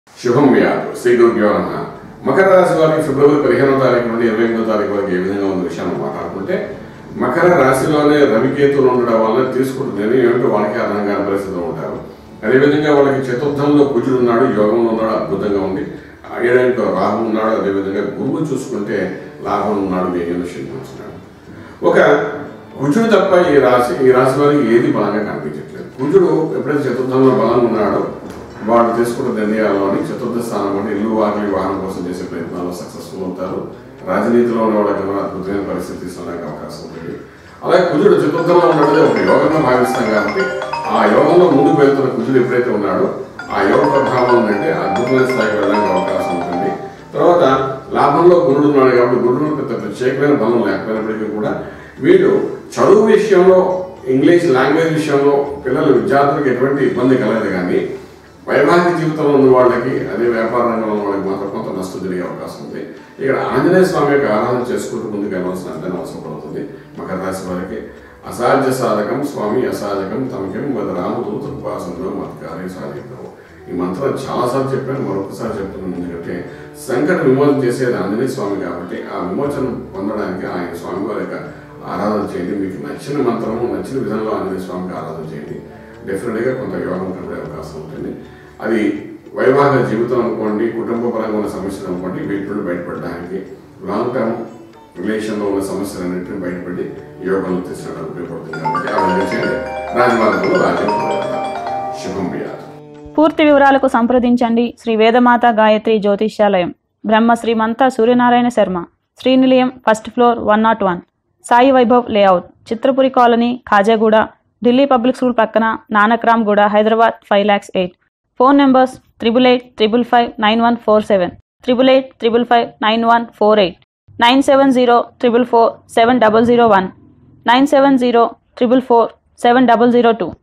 శుభం వ్యాధు శ్రీ గురుభ్యో నమ మకర రాశి వారికి ఫిబ్రవరి పదిహేనో తారీఖు నుండి ఇరవై ఎనిమిదో తారీఖు వరకు ఏ విధంగా ఉన్న విషయాన్ని మాట్లాడుకుంటే మకర రాశిలోనే రవికేతులు ఉండడం వల్ల తీసుకుంటున్న నిర్ణయం ఏమిటో వాళ్ళకి అర్థం కాని పరిస్థితిలో ఉంటారు అదేవిధంగా వాళ్ళకి చతుర్థంలో కుజుడు ఉన్నాడు యోగంలో ఉన్నాడు అద్భుతంగా ఉంది ఏడాదిలో రాహు ఉన్నాడు అదేవిధంగా గురువు చూసుకుంటే లాభం ఉన్నాడు వ్యయంలో శనిస్తున్నాడు ఒక కుజుడు తప్ప ఈ రాశి ఈ రాశి వారికి ఏది బలంగా కనిపించట్లేదు కుజుడు ఎప్పుడైతే చతుర్థంలో బలంగా ఉన్నాడో వాడు తీసుకున్న నిర్ణయాల్లోని చతుర్థ స్థానం అంటే ఇల్లు వాకిలి వాహనం కోసం చేసే ప్రయత్నాల్లో సక్సెస్ఫుల్ అవుతారు రాజనీతిలో ఉన్న వాళ్ళకి ఏమైనా అద్భుతమైన పరిస్థితి తీసుకోవడానికి అవకాశం ఉంటుంది అలాగే కుజుడు చతుర్థంలో ఉన్నది ఒక యోగంగా భావిస్తాం కాబట్టి ఆ యోగంలో ముందుకు వెళ్తున్న కుజుడు ఎప్పుడైతే ఉన్నాడో ఆ యోగ ప్రభావం ఉందంటే అద్భుతమైన స్థాయికి వెళ్ళడానికి అవకాశం ఉంటుంది తర్వాత లాభంలో గురుడు ఉన్నాడు కాబట్టి గురుడు పెద్ద ప్రత్యేకమైన బలం లేకపోయినప్పటికీ కూడా వీళ్ళు చదువు విషయంలో ఇంగ్లీష్ లాంగ్వేజ్ విషయంలో పిల్లలు విద్యార్థులకు ఎటువంటి ఇబ్బంది కలగదు కానీ వైవాహిక జీవితంలో ఉన్న వాళ్ళకి అదే వ్యాపార రంగంలో ఉన్న వాళ్ళకి మాత్రం కొంత నష్టం జరిగే అవకాశం ఉంది ఇక్కడ ఆంజనేయ స్వామి యొక్క ఆరాధన చేసుకుంటూ ముందుకు వెళ్ళవలసిన అర్థం అవసరం పడుతుంది మకర రాశి వారికి అసాధ్య సాధకం స్వామి అసాధకం తమకేం గత రామదూత ఉపాసనలో మతకార్య సాధిద్దాం ఈ మంత్రం చాలాసార్లు చెప్పాను మరొకసారి చెప్తున్నాను ఎందుకంటే సంకట విమోచన చేసేది ఆంజనేయ స్వామి కాబట్టి ఆ విమోచన పొందడానికి ఆయన స్వామి వారి యొక్క ఆరాధన చేయండి మీకు నచ్చిన మంత్రము నచ్చిన విధంలో ఆంజనేయ స్వామికి ఆరాధన చేయండి డెఫినెట్గా కొంత యోగం కనబడే అవకాశం ఉంటుంది అది వైవాహిక జీవితం అనుకోండి కుటుంబ పరంగా ఉన్న సమస్యలు అనుకోండి వీటి నుండి బయటపడడానికి లాంగ్ టర్మ్ రిలేషన్లో ఉన్న సమస్యలన్నింటినీ బయటపడి యోగంలో తెచ్చినట్టు ఉపయోగపడుతుంది కాబట్టి ఆ విధంగా చేయండి రాజమార్గంలో రాజ్యం పొందగలుగుతారు. శుభం బియాదు పూర్తి వివరాలకు సంప్రదించండి Shri Vedamata Gayatri Jyotishyalayam Brahma Srimantha Suryanarayana Sharma Srinilayam first floor one not one Sai Vaibhav layout Chitrapuri colony Khajaguda Delhi public school పక్కన Nanakramguda Hyderabad five lakhs eight phone numbers triple eight triple five nine one four seven triple eight triple five nine one four eight nine seven zero triple four seven double zero one nine seven zero triple four seven double zero two